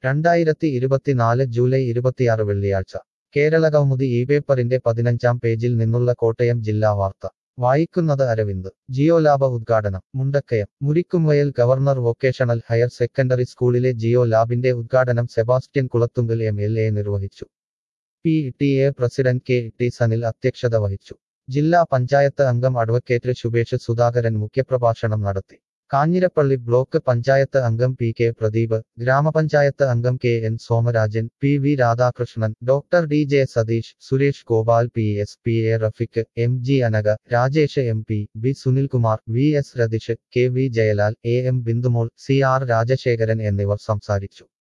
രണ്ടായിരത്തി ഇരുപത്തിനാല് ജൂലൈ ഇരുപത്തിയാറ് വെള്ളിയാഴ്ച കേരള കൗമുദി ഈ പേപ്പറിന്റെ പതിനഞ്ചാം പേജിൽ നിന്നുള്ള കോട്ടയം ജില്ലാ വാർത്ത വായിക്കുന്നത് അരവിന്ദ് ജിയോ ലാബ് ഉദ്ഘാടനം Mundakayam Murikkumvayal governor vocational higher secondary സ്കൂളിലെ ജിയോ ലാബിന്റെ ഉദ്ഘാടനം Sebastian Kulathunkal M L A നിർവഹിച്ചു P T A president K T Sanil അധ്യക്ഷത വഹിച്ചു ജില്ലാ പഞ്ചായത്ത് അംഗം അഡ്വക്കേറ്റ് ശുഭേഷ് സുധാകരൻ മുഖ്യപ്രഭാഷണം നടത്തി കാഞ്ഞിരപ്പള്ളി ബ്ലോക്ക് പഞ്ചായത്ത് അംഗം പി കെ പ്രദീപ് ഗ്രാമപഞ്ചായത്ത് അംഗം K N Somarajan P V Radhakrishnan doctor D J Satheesh Suresh Gopal P S P A Rafeeq M G Anaka Rajesh M P B Sunilkumar V S Ratheesh K V Jayalal A M Bindumol C R Rajasekharan എന്നിവർ സംസാരിച്ചു